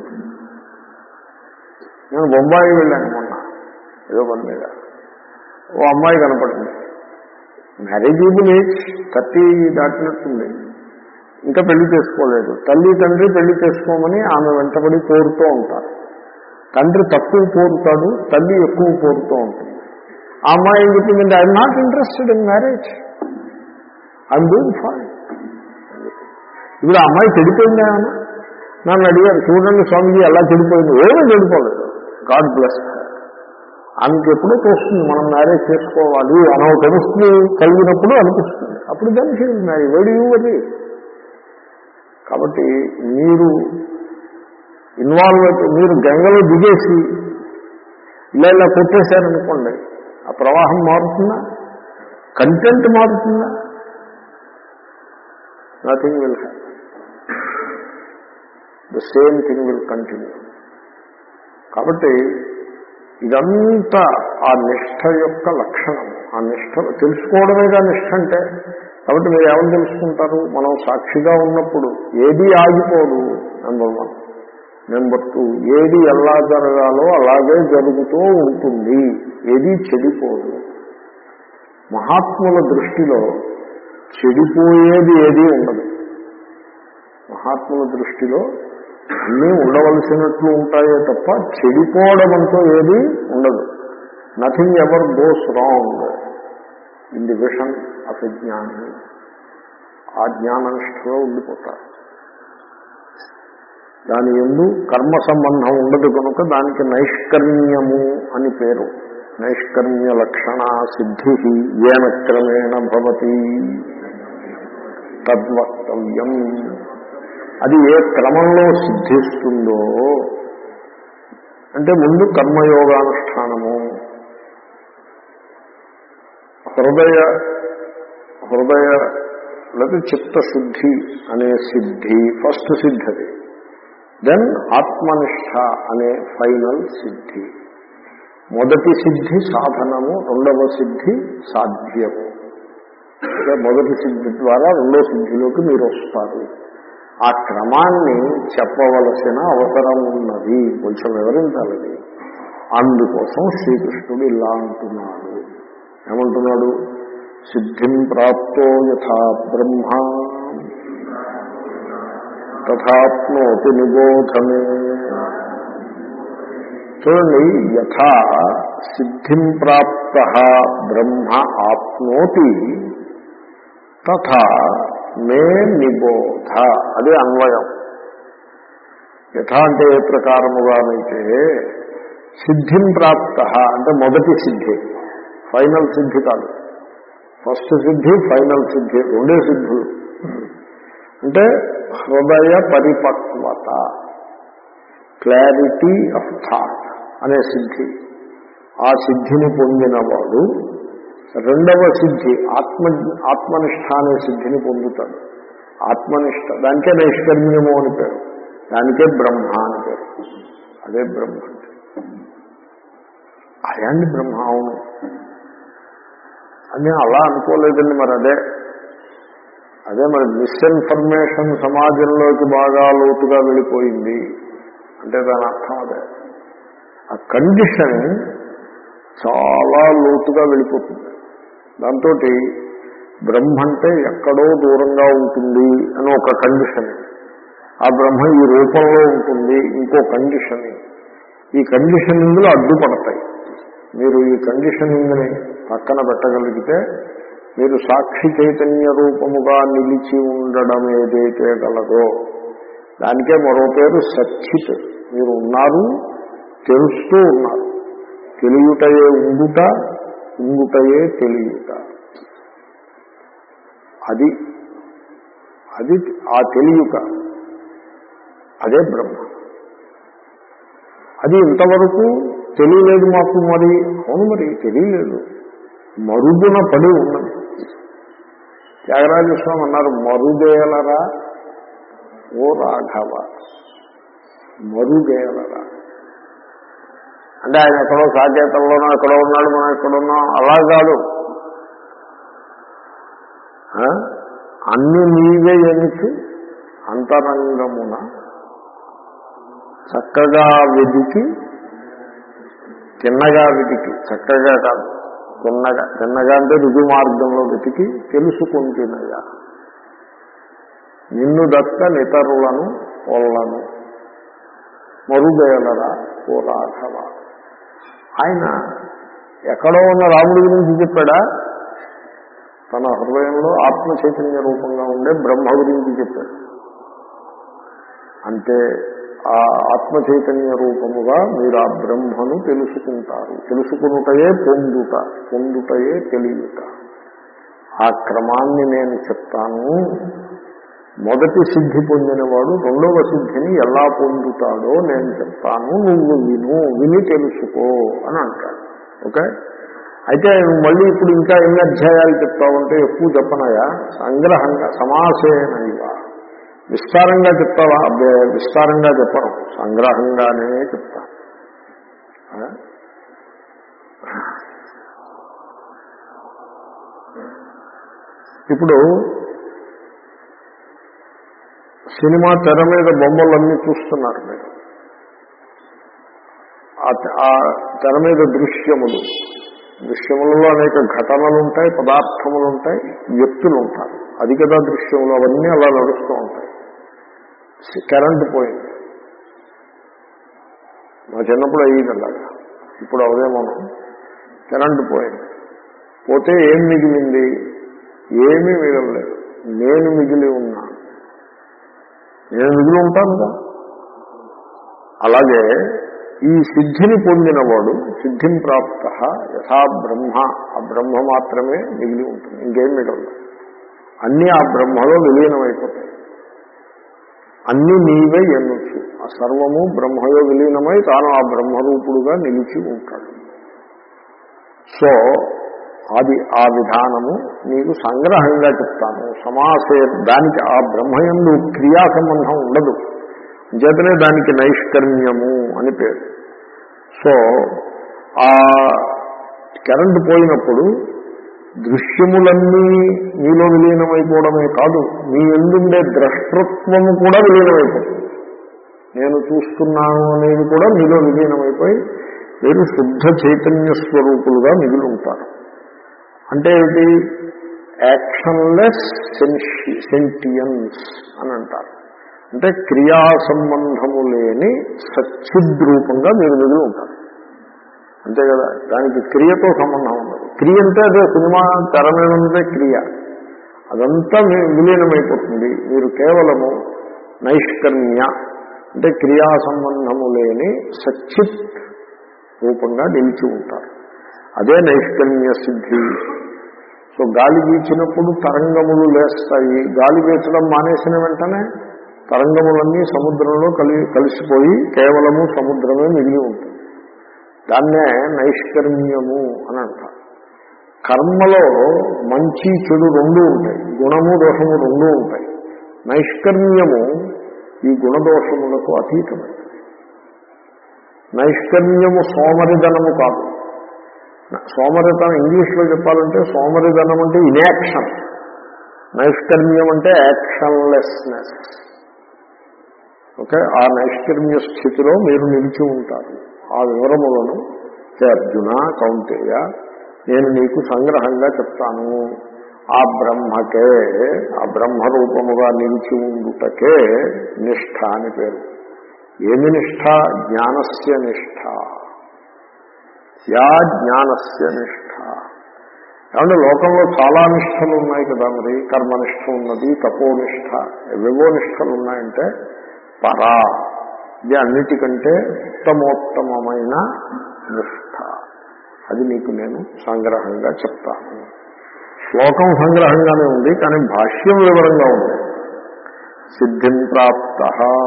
నేను బొంబాయి వెళ్ళాను మొన్న ఏదో పని మీద ఓ అమ్మాయి కనపడింది మ్యారేజబుల్ ఏజ్ థర్టీ దాటినట్టుంది ఇంకా పెళ్లి చేసుకోలేదు తల్లి తండ్రి పెళ్లి చేసుకోమని ఆమె వెంటబడి కోరుతూ ఉంటారు తండ్రి తక్కువ కోరుతాడు తల్లి ఎక్కువ కోరుతూ ఉంటుంది ఆ అమ్మాయి ఏం చెప్పిందంటే I'm not interested in marriage I'm doing fine ఇప్పుడు ఆ అమ్మాయి చెడిపోయిందా అని నన్ను అడిగారు చూడండి స్వామిజీ ఎలా చెడిపోయింది ఏమీ చెడిపోలేదు గాడ్ బ్లెస్ ఆమెకి ఎప్పుడో తోస్తుంది మనం మ్యారేజ్ చేసుకోవాలి అనే ఒక కెమిస్ట్రీ కలిగినప్పుడు అనిపిస్తుంది అప్పుడు దాన్ని షీ మ్యారేజ్ వేడి అది కాబట్టి మీరు ఇన్వాల్వ్ అయితే మీరు గంగలో దిగేసి ఇలా ఇలా కొట్టేశారనుకోండి ఆ ప్రవాహం మారుతుందా కంటెంట్ మారుతుందా nothing will happen the same thing will continue కాబట్టి ఇదంతా ఆ నిష్ఠ యొక్క లక్షణం ఆ నిష్ఠ తెలుసుకోవడమేగా నిష్ఠ అంటే కాబట్టి మీరు ఏమని తెలుసుకుంటారు మనం సాక్షిగా ఉన్నప్పుడు ఏది ఆగిపోదు నెంబర్ వన్ నెంబర్ టూ ఏది ఎలా జరగాలో అలాగే జరుగుతూ ఉంటుంది ఏది చెడిపోదు మహాత్ముల దృష్టిలో చెడిపోయేది ఏదీ ఉండదు మహాత్ముల దృష్టిలో అన్నీ ఉండవలసినట్లు ఉంటాయే తప్ప చెడిపోవడం అంటూ ఏది ఉండదు nothing ever goes wrong in the vision of a జ్ఞాని ఆ జ్ఞాననిష్టలో ఉండిపోతారు దాని ఎందు కర్మ సంబంధం ఉండదు కనుక దానికి నైష్కర్మ్యము అని పేరు నైష్కర్మ్య లక్షణ సిద్ధి ఏన క్రమేణ భవతి తద్వక్తవ్యం అది ఏ క్రమంలో సిద్ధిస్తుందో అంటే ముందు కర్మయోగానుష్ఠానము హృదయ హృదయ లేదా చిత్తశుద్ధి అనే సిద్ధి ఫస్ట్ సిద్ధి అది దెన్ ఆత్మనిష్ట అనే ఫైనల్ సిద్ధి మొదటి సిద్ధి సాధనము రెండవ సిద్ధి సాధ్యము అంటే మొదటి సిద్ధి ద్వారా రెండో సిద్ధిలోకి మీరు వస్తారు ఆ క్రమాన్ని చెప్పవలసిన అవసరం ఉన్నది కొంచెం వివరించాలని అందుకోసం శ్రీకృష్ణుడు ఇలా అంటున్నాడు ఏమంటున్నాడు సిద్ధిం ప్రాప్తో యథా బ్రహ్మ తథాప్నోతి నిబోధమే చూడండి యథా సిద్ధిం ప్రాప్త బ్రహ్మ ఆప్నోతి తథా మే నిబోధ అది అన్వయం యథా అంటే ఏ ప్రకారముగానైతే సిద్ధిం ప్రాప్త అంటే మొదటి సిద్ధి ఫైనల్ సిద్ధి కాదు ఫస్ట్ సిద్ధి ఫైనల్ సిద్ధి రెండే సిద్ధులు అంటే హృదయ పరిపక్వత క్లారిటీ ఆఫ్ థాట్ అనే సిద్ధి ఆ సిద్ధిని పొందినవాడు రెండవ సిద్ధి ఆత్మ ఆత్మనిష్ట అనే సిద్ధిని పొందుతాడు ఆత్మనిష్ట దానికే నైష్కర్మ్యము అని పేరు దానికే బ్రహ్మ అని పేరు అదే బ్రహ్మ అంటే అయాండి బ్రహ్మ అవును అని అలా అనుకోలేదండి మరి అదే అదే మరి మిస్ఇన్ఫర్మేషన్ సమాజంలోకి బాగా లోతుగా వెళ్ళిపోయింది అంటే దాని అర్థం అదే ఆ కండిషన్ చాలా లోతుగా వెళ్ళిపోతుంది దాంతో బ్రహ్మ అంటే ఎక్కడో దూరంగా ఉంటుంది అని ఒక కండిషన్ ఆ బ్రహ్మ ఈ రూపంలో ఉంటుంది ఇంకో కండిషన్ ఈ కండిషనింగ్లు అడ్డుపడతాయి మీరు ఈ కండిషనింగ్ని పక్కన పెట్టగలిగితే మీరు సాక్షి చైతన్య రూపముగా నిలిచి ఉండడం ఏదైతే గలదో దానికే మరో పేరు సచ్చిత్ మీరు ఉన్నారు తెలుస్తూ ఉన్నారు తెలియుటయే ఉండుట ఉండుటయే తెలియుట అది అది ఆ తెలియుట అదే బ్రహ్మ అది ఇంతవరకు తెలియలేదు మాకు మరి అవును మరి తెలియలేదు మరుగున పడి ఉన్నది త్యాగరాజ స్వామి అన్నారు మరుగేలరా ఓ రాఘవ మరుగేలరా అంటే ఆయన ఎక్కడో సాకేతంలోనో ఎక్కడో ఉన్నాడు మనం ఎక్కడున్నాం అలా కాదు ఆ? అన్ని నీవే ఎనికి అంతరంగమున చక్కగా వెదికి తిన్నగా వెతికి చక్కగా కాదు తిన్నగా తిన్నగా అంటే రుజు మార్గంలో వెతికి తెలుసుకుంటున్నగా నిన్ను దక్క నితరులను పొల్లను మరుగేలరా ఓ రాఘవ ఆయన ఎక్కడో ఉన్న రాముడి గురించి చెప్పాడా తన హృదయంలో ఆత్మ చైతన్య రూపంగా ఉండే బ్రహ్మ గురించి చెప్పాడు అంటే ఆ ఆత్మ చైతన్య రూపముగా మీరు ఆ బ్రహ్మను తెలుసుకుంటారు తెలుసుకునుటయే పొందుట పొందుటయే తెలియట ఆ క్రమాన్ని నేను చెప్తాను మొదటి సిద్ధి పొందినవాడు రెండవ సిద్ధిని ఎలా పొందుతాడో నేను చెప్తాను నువ్వు విను విని తెలుసుకో అని అంటాడు ఓకే అయితే నువ్వు మళ్ళీ ఇప్పుడు ఇంకా ఎన్ని అధ్యాయాలు చెప్తావంటే ఎక్కువ చెప్పనయా సంగ్రహంగా సమాసేనైవా విస్తారంగా చెప్తావా అబ్బే విస్తారంగా చెప్పను సంగ్రహంగానే చెప్తా ఆ? ఇప్పుడు సినిమా తెర మీద బొమ్మలన్నీ చూస్తున్నారు మీరు ఆ- ఆ తెర మీద దృశ్యములు దృశ్యములలో అనేక ఘటనలు ఉంటాయి పదార్థములు ఉంటాయి వ్యక్తులు ఉంటారు అది కదా దృశ్యములు అవన్నీ అలా నడుస్తూ ఉంటాయి కరెంట్ పోయింది మా చిన్నప్పుడు అయ్యింది అలాగా ఇప్పుడు అవదేమో కరెంట్ పోయింది పోతే ఏం మిగిలింది ఏమీ మిగలలేదు నేను మిగిలి ఉన్నాను నేను మిగిలి ఉంటానుగా అలాగే ఈ సిద్ధిని పొందినవాడు సిద్ధిం ప్రాప్త యథా బ్రహ్మ ఆ బ్రహ్మ మాత్రమే మిగిలి ఉంటుంది ఇంకేం మిగలదు అన్నీ ఆ బ్రహ్మలో విలీనమైపోతాయి అన్నీ నీవే ఎన్నొచ్చు ఆ సర్వము బ్రహ్మలో విలీనమై తాను ఆ బ్రహ్మరూపుడుగా నిలిచి ఉంటాడు సో అది ఆ విధానము నీకు సంగ్రహంగా చెప్తాను సమాసే దానికి ఆ బ్రహ్మయందు క్రియా సంబంధం ఉండదు చేతనే దానికి నైష్కర్మ్యము అని పేరు సో ఆ కరెంట్ పోయినప్పుడు దృశ్యములన్నీ నీలో విలీనమైపోవడమే కాదు నీ ఎందుండే ద్రష్టత్వము కూడా విలీనమైపోతుంది నేను చూస్తున్నాను అనేది కూడా మీలో విలీనమైపోయి మీరు శుద్ధ చైతన్య స్వరూపులుగా మిగిలి ఉంటారు అంటే ఏంటి యాక్షన్లెస్ సెంటియన్స్ అని అంటారు అంటే క్రియా సంబంధము లేని సచ్చిద్రూపంగా మీరు మిగిలి ఉంటారు అంతే కదా దానికి క్రియతో సంబంధం ఉండదు క్రియ అంటే అదే సినిమా తెర మీద ఉంటే క్రియ అదంతా మీ విలీనమైపోతుంది మీరు కేవలము నైష్కర్మ్య అంటే క్రియా సంబంధము లేని సచ్చిత్ రూపంగా నిలిచి ఉంటారు అదే నైష్కర్మ్య సిద్ధి సో గాలి వీచినప్పుడు తరంగములు లేస్తాయి గాలి వీచడం మానేసిన వెంటనే తరంగములన్నీ సముద్రంలో కలి కలిసిపోయి కేవలము సముద్రమే మిగిలి ఉంటుంది దాన్నే నైష్కర్మ్యము అని అంటారు కర్మలో మంచి చెడు రెండూ ఉంటాయి గుణము దోషము రెండూ ఉంటాయి నైష్కర్మ్యము ఈ గుణదోషములకు అతీతమైనది నైష్కర్మ్యము సోమరిధనము కాదు సోమరిధనం ఇంగ్లీష్లో చెప్పాలంటే సోమరిధనం అంటే ఇన్యాక్షన్ నైష్కర్మ్యం అంటే యాక్షన్లెస్నెస్ ఓకే ఆ నైష్కర్మ్య స్థితిలో మీరు నిలిచి ఉంటారు ఆ వివరములను హే అర్జున కౌంటేయ నేను నీకు సంగ్రహంగా చెప్తాను ఆ బ్రహ్మకే ఆ బ్రహ్మరూపముగా నిలిచి ఉండుటకే నిష్ఠ అని పేరు ఏమి నిష్ఠ జ్ఞానస్య నిష్ఠ యా జ్ఞానస్య నిష్ఠ ఏమంటే లోకంలో చాలా నిష్టలు ఉన్నాయి కదా మరి కర్మనిష్ట ఉన్నది తపోనిష్ట ఎవేవో నిష్టలు ఉన్నాయంటే పరా ఇది అన్నిటికంటే ఉత్తమోత్తమైన నిష్ఠ అది నీకు నేను సంగ్రహంగా చెప్తాను శ్లోకం సంగ్రహంగానే ఉంది కానీ భాష్యం వివరంగా ఉంది సిద్ధిం ప్రాప్త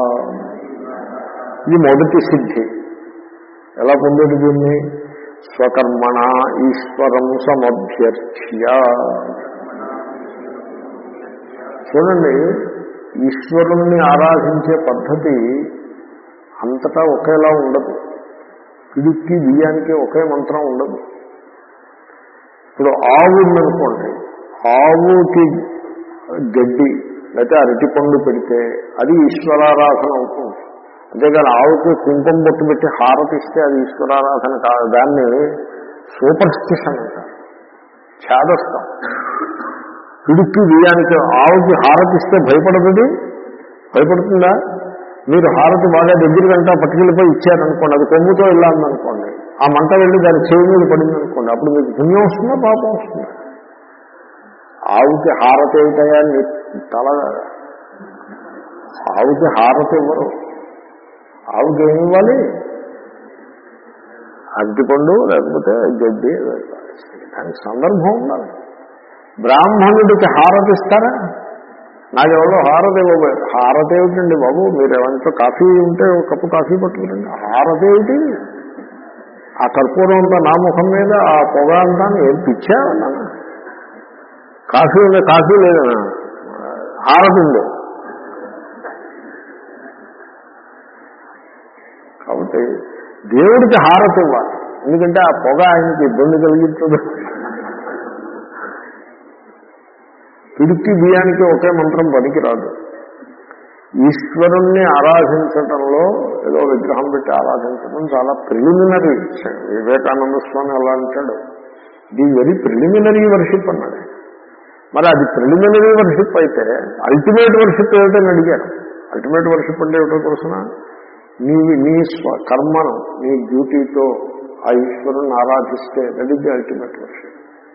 ఇది మొదటి సిద్ధి ఎలా పొందేది దీన్ని స్వకర్మణ ఈశ్వరం సమభ్యర్చ్య చూడండి ఈశ్వరుణ్ణి ఆరాధించే పద్ధతి అంతటా ఒకేలా ఉండదు పిడికి బియ్యానికి ఒకే మంత్రం ఉండదు ఇప్పుడు ఆవు ఉందనుకోండి ఆవుకి గడ్డి లేకపోతే అరటిపండు పెడితే అది ఈశ్వరారాధన అవుతుంది అంతేగాని ఆవుకి కుంకుమ బొట్టు పెట్టి హారతి ఇస్తే అది ఈశ్వరారాధన కాదు దాన్ని సూపర్ స్టిషన్ అంటారు ఛాదస్తాం పిడికి బియ్యానికి ఆవుకి హారతి ఇస్తే భయపడదు భయపడుతుందా మీరు హారతి బాగా దగ్గర గంట పట్టుకెళ్ళిపోయి ఇచ్చారనుకోండి అది కొమ్ముతో వెళ్ళాలనుకోండి ఆ మంట వెళ్ళి దాని చెవి మీద పడింది అనుకోండి అప్పుడు మీకు పుణ్యం వస్తుందా పాపం వస్తుందా ఆవుకి హారతి ఏమిటయా నీ తల ఆవుకి హారతి ఇవ్వరు ఆవుకి ఏమి ఇవ్వాలి అరటిపండు లేకపోతే గడ్డి దానికి సందర్భం ఉండాలి బ్రాహ్మణుడికి హారతి ఇస్తారా నాకెవరో హారతి ఇవ్వబోయారు హారతి ఏమిటండి బాబు మీరు ఏమంటే కాఫీ ఉంటే ఒక కప్పు కాఫీ పట్టుకురండి హారతి ఏమిటి ఆ కర్పూరం అంతా నా ముఖం మీద ఆ పొగ అంతా ఏం పిచ్చావన్నా కాఫీ ఉంది కాఫీ లేదనా హారతి ఉంది కాబట్టి దేవుడికి హారతి ఇవ్వాలి ఎందుకంటే ఆ పొగ ఆయనకి ఇబ్బంది కలిగించదు పిడికి బియ్యానికి ఒకే మంత్రం పనికిరాదు ఈశ్వరుణ్ణి ఆరాధించటంలో ఏదో విగ్రహం పెట్టి ఆరాధించడం చాలా ప్రిలిమినరీ వివేకానంద స్వామి అలా అంటాడు ఇది వెరీ ప్రిలిమినరీ వర్షిప్ అన్నాడు మరి అది ప్రిలిమినరీ వర్షిప్ అయితే అల్టిమేట్ వర్షిప్ ఏమిటని అడిగారు అల్టిమేట్ వర్షిప్ అంటే ఏమిటో తెలుసిన నీ నీ స్వ కర్మను నీ డ్యూటీతో ఆ ఈశ్వరుని ఆరాధిస్తే that is the ultimate worship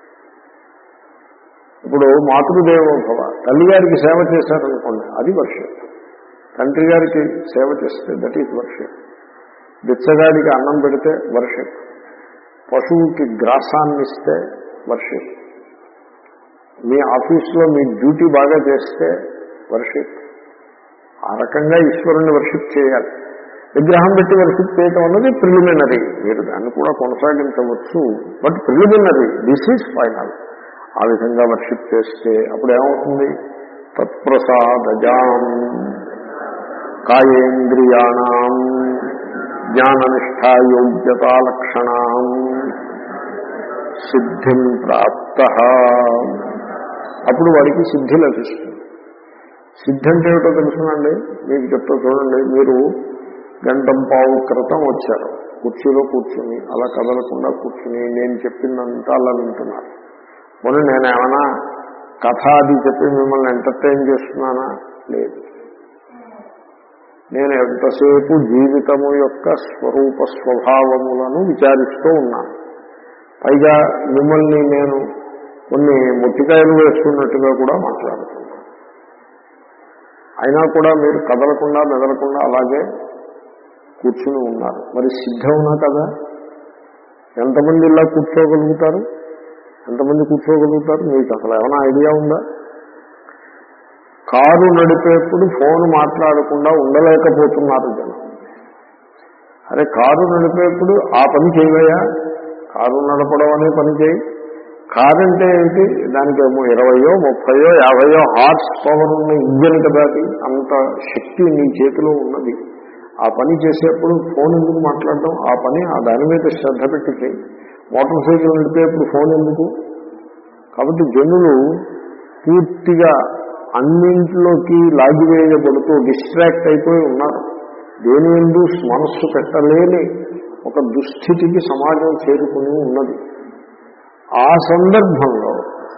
ఇప్పుడు మాతృదేవోభవ తల్లి గారికి సేవ చేశారనుకోండి అది వర్షం తండ్రి గారికి సేవ చేస్తే దట్ ఈజ్ వర్షం బిచ్చగాడికి అన్నం పెడితే వర్షిప్ పశువుకి గ్రాసాన్ని ఇస్తే వర్షిప్ మీ ఆఫీస్లో మీ డ్యూటీ బాగా చేస్తే వర్షిప్ ఆ రకంగా ఈశ్వరుణ్ణి వర్షిప్ చేయాలి విగ్రహం పెట్టి వర్షిప్ చేయటం అన్నది ప్రిలిమినరీ మీరు దాన్ని కూడా కొనసాగించవచ్చు but preliminary this is final ఆ విధంగా వర్షిప్ చేస్తే అప్పుడు ఏమవుతుంది తత్ప్రసాదజాం కాయేంద్రియాణం జ్ఞాననిష్టాయోగ్యతాలక్షణం సిద్ధిం ప్రాప్త అప్పుడు వాడికి సిద్ధి లభిస్తుంది సిద్ధి అంటే ఏమిటో తెలుసునండి మీకు చెప్తా చూడండి మీరు గంటం పావు క్రితం వచ్చారు కుర్చీలో కూర్చుని అలా కదలకుండా కూర్చుని నేను చెప్పిందంతా అలా వింటున్నారు మొన్న నేను ఏమైనా కథ అది చెప్పి మిమ్మల్ని ఎంటర్టైన్ చేస్తున్నానా లేదు నేను ఎంతసేపు జీవితము యొక్క స్వరూప స్వభావములను విచారిస్తూ ఉన్నాను పైగా మిమ్మల్ని నేను కొన్ని మొట్టికాయలు వేసుకున్నట్టుగా కూడా మాట్లాడుతున్నాను అయినా కూడా మీరు కదలకుండా మెదలకుండా అలాగే కూర్చుని ఉన్నారు మరి సిద్ధమునా కదా ఎంతమంది ఇలా కూర్చోగలుగుతారు ఎంతమంది కూర్చోగలుగుతారు మీకు అసలు ఏమైనా ఐడియా ఉందా కారు నడిపేప్పుడు ఫోన్ మాట్లాడకుండా ఉండలేకపోతున్నారు జనం అరే కారు నడిపేప్పుడు ఆ పని చేయవయ్యా కారు నడపడం అనే పని చేయి కారు అంటే ఏంటి దానికి ఏమో ఇరవయో ముప్పయో యాభయో హార్స్ పవర్ ఉన్న ఇంజన్ కదా అది అంత శక్తి నీ చేతిలో ఉన్నది ఆ పని చేసేప్పుడు ఫోన్ ఎందుకు మాట్లాడడం ఆ పని ఆ దాని మీద శ్రద్ధ పెట్టి చేయి మోటార్ సైకిల్ నడిపేప్పుడు ఫోన్ ఎందుకు కాబట్టి జనులు పూర్తిగా అన్నింటిలోకి లాగివేయబడుతూ డిస్ట్రాక్ట్ అయిపోయి ఉన్నారు దేని ఎందు మనస్సు పెట్టలేని ఒక దుస్థితికి సమాజం చేరుకుని ఉన్నది ఆ సందర్భంలో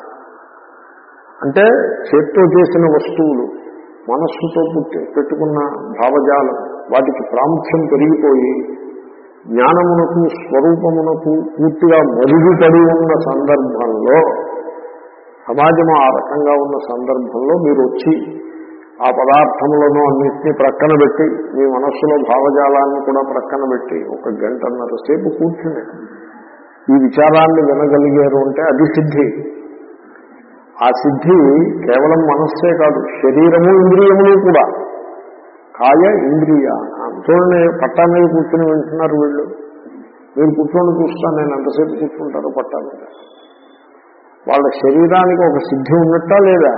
అంటే చేత్తో చేసిన వస్తువులు మనస్సుతో పుట్టి పెట్టుకున్న భావజాలం వాటికి ప్రాముఖ్యం పెరిగిపోయి జ్ఞానమునకు స్వరూపమునకు పూర్తిగా మరుగుపడి ఉన్న సందర్భంలో సమాజం ఆ రకంగా ఉన్న సందర్భంలో మీరు వచ్చి ఆ పదార్థములను అన్నింటినీ ప్రక్కన పెట్టి మీ మనస్సులో భావజాలాన్ని కూడా ప్రక్కన పెట్టి ఒక గంటన్నర సేపు కూర్చుని ఈ విచారాన్ని వినగలిగారు అంటే అది సిద్ధి ఆ సిద్ధి కేవలం మనస్సే కాదు శరీరము ఇంద్రియములు కూడా కాయ ఇంద్రియ చూడండి పట్టా మీద కూర్చుని వింటున్నారు వీళ్ళు మీరు కూర్చొని చూస్తాను నేను ఎంతసేపు కూర్చుంటారో పట్టా మీద వాళ్ళ శరీరానికి ఒక సిద్ధి ఉన్నట్టా లేదా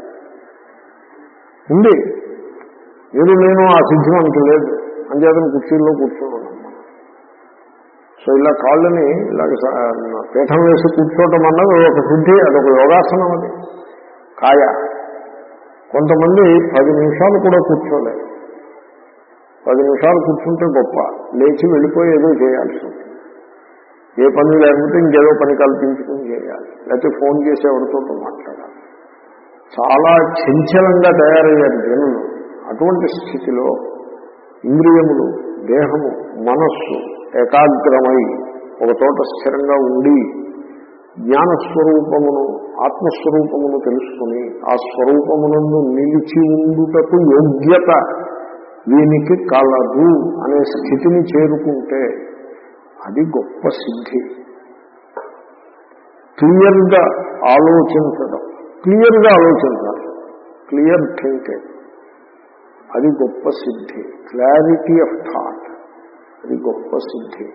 ఉంది మీరు నేను ఆ సిద్ధి మనకి లేదు అంచేతను కుర్చీల్లో కూర్చొని ఉన్నాం సో ఇలా కాళ్ళని ఇలాగ పీఠం వేసి కూర్చోవటం అన్నది ఒక సిద్ధి అదొక యోగాసనం అది కాయ కొంతమంది పది నిమిషాలు కూడా కూర్చోలేరు పది నిమిషాలు కూర్చుంటే గొప్ప లేచి వెళ్ళిపోయి ఏదో చేయాల్సి ఉంటుంది ఏ పని లేకపోతే ఇంకేదో పని కల్పించుకుని చేయాలి లేకపోతే ఫోన్ చేసి ఎవరితో మాట్లాడాలి చాలా చంచలంగా తయారయ్యారు జనులు అటువంటి స్థితిలో ఇంద్రియములు దేహము మనస్సు ఏకాగ్రమై ఒక చోట స్థిరంగా ఉండి జ్ఞానస్వరూపమును ఆత్మస్వరూపమును తెలుసుకుని ఆ స్వరూపమునందు నిలిచి ఉండుటకు యోగ్యత వీనికి కలదు అనే స్థితిని చేరుకుంటే అది గొప్ప సిద్ధి క్లియర్గా ఆలోచించడం క్లియర్గా ఆలోచించాలి క్లియర్ థింకింగ్ అది గొప్ప సిద్ధి క్లారిటీ ఆఫ్ థాట్ అది గొప్ప సిద్ధి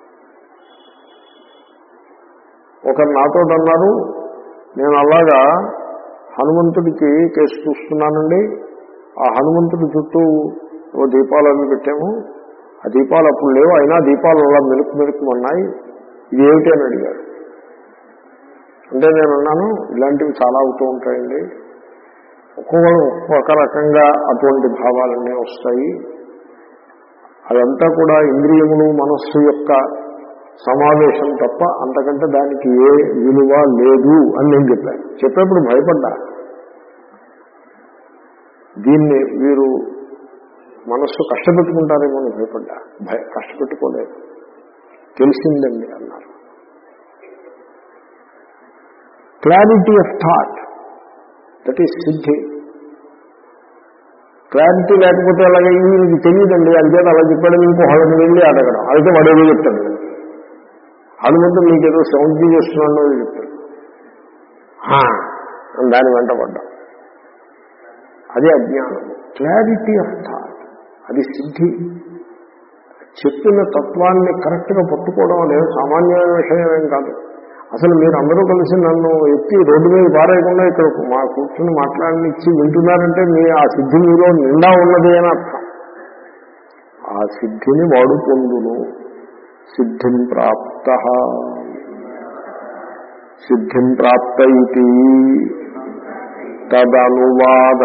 ఒకరు నాతో అన్నారు నేను అలాగా హనుమంతుడికి కేసు చూస్తున్నానండి ఆ హనుమంతుడి చుట్టూ ఓ దీపాలు అవి పెట్టాము ఆ దీపాలు అప్పుడు లేవు అయినా దీపాలు అలా మెరుపు మెరుపుమన్నాయి ఇది ఏమిటి అని అడిగారు అంటే నేను అన్నాను ఇలాంటివి చాలా అవుతూ ఉంటాయండి ఒక్కొక్కరు ఒక్కొక్క రకంగా అటువంటి భావాలన్నీ వస్తాయి అదంతా కూడా ఇంద్రియములు మనస్సు యొక్క సమావేశం తప్ప అంతకంటే దానికి ఏ విలువ లేదు అని నేను చెప్పాను చెప్పేప్పుడు భయపడ్డా దీన్ని వీరు మనస్సు కష్టపెట్టుకుంటారేమో అని భయపడ్డా భయ కష్టపెట్టుకోలేదు తెలిసిందండి అన్నారు clarity of thought that is సిద్ధి క్లారిటీ లేకపోతే అలాగే ఈయనకి తెలియదండి అంచేత అలా చెప్పాడని ఇంకో వాళ్ళని వెళ్ళి అడగడం అయితే వాడు ఏదో చెప్తాడు వాళ్ళు ముందు మీకు ఏదో సౌండ్ చేస్తున్నాడో చెప్తాడు "ఆ" అని దాని వెంట పడ్డా అదే అజ్ఞానం క్లారిటీ ఆఫ్ థాట్ అది సిద్ధి చెప్పిన తత్వాన్ని కరెక్ట్గా పట్టుకోవడం అనేది సామాన్యమైన విషయం ఏం కాదు అసలు మీరు అందరూ కలిసి నన్ను ఎత్తి రోడ్డు మీద పారేయకుండా ఇక్కడ మా కూర్చుని మాట్లాడనిచ్చి వింటున్నారంటే మీ ఆ సిద్ధి మీలో నిండా ఉన్నది అని అర్థం ఆ సిద్ధిని వాడు పొందును సిద్ధిం ప్రాప్త సిద్ధిం ప్రాప్త ఇది తదనువాద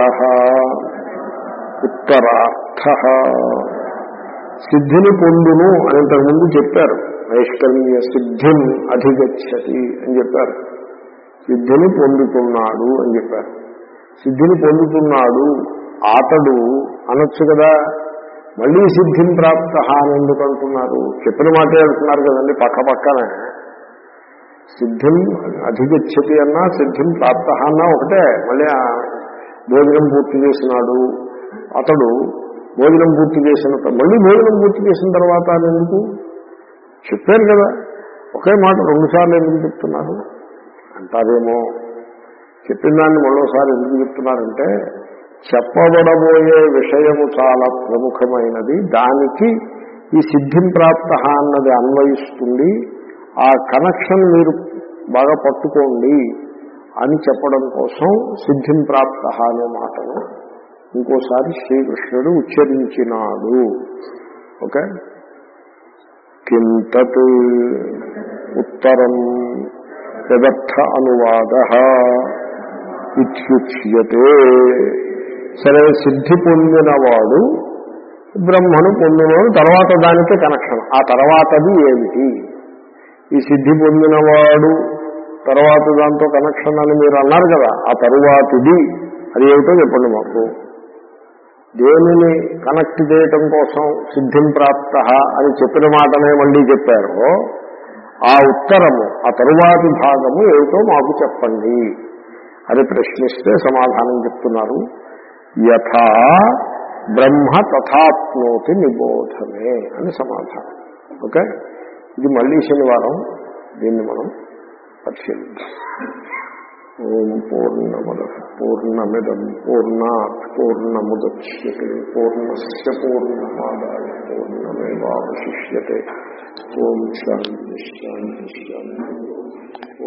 ఉత్తరార్థ సిద్ధిని పొందును అని ఇంతకుముందు చెప్పారు నైష్కర్మ్య సిద్ధిం అధిగచ్చతి అని చెప్పారు సిద్ధిని పొందుతున్నాడు అని చెప్పారు సిద్ధిని పొందుతున్నాడు అతడు అనొచ్చు కదా మళ్ళీ సిద్ధిం ప్రాప్త అని ఎందుకు అంటున్నారు చెప్పిన మాటే అంటున్నారు కదండి పక్క పక్కనే సిద్ధిం అధిగచ్చతి అన్నా సిద్ధిం ప్రాప్త అన్నా ఒకటే మళ్ళీ ఆ భోజనం పూర్తి చేసినాడు అతడు భోజనం పూర్తి చేసిన త- మళ్ళీ భోజనం పూర్తి చేసిన తర్వాత అని ఎందుకు చెప్పారు కదా ఒకే మాట రెండుసార్లు ఎందుకు చెప్తున్నారు అంటారేమో చెప్పిన దాన్ని మరోసారి ఎందుకు చెప్తున్నారంటే చెప్పబడబోయే విషయము చాలా ప్రముఖమైనది దానికి ఈ సిద్ధిం ప్రాప్త అన్నది అన్వయిస్తుంది ఆ కనెక్షన్ మీరు బాగా పట్టుకోండి అని చెప్పడం కోసం సిద్ధిం ప్రాప్త అనే మాటను ఇంకోసారి శ్రీకృష్ణుడు ఉచ్చరించినాడు ఓకే కింతత్ ఉత్తరం యదర్థ అనువాద ఇత్యుచ్యతే సరే సిద్ధి పొందినవాడు బ్రహ్మను పొందిన తర్వాత దానికే కనెక్షన్ ఆ తర్వాతది ఏమిటి ఈ సిద్ధి పొందినవాడు తర్వాత దాంతో కనెక్షన్ అని మీరు అన్నారు కదా ఆ తరువాతిది అది ఏమిటో చెప్పండి మాకు దేనిని కనెక్ట్ చేయటం కోసం సిద్ధిం ప్రాప్త అని చెప్పిన మాటనే మళ్ళీ చెప్పారో ఆ ఉత్తరము ఆ తరువాతి భాగము ఏమిటో మాకు చెప్పండి అని ప్రశ్నిస్తే సమాధానం చెప్తున్నారు యథా బ్రహ్మ తథాప్నోతి నిబోధమే అని సమాధానం ఓకే ఇది మళ్ళీ శనివారం దీన్ని మనం పరిశీలిద్దాం ఓం పూర్ణమద పూర్ణమిదం పూర్ణాత్ పూర్ణముద్యతే పూర్ణస్ పూర్ణమాదాయ పూర్ణమేవాశిష్యతే ఓం శాంతి శాంతి శాంతి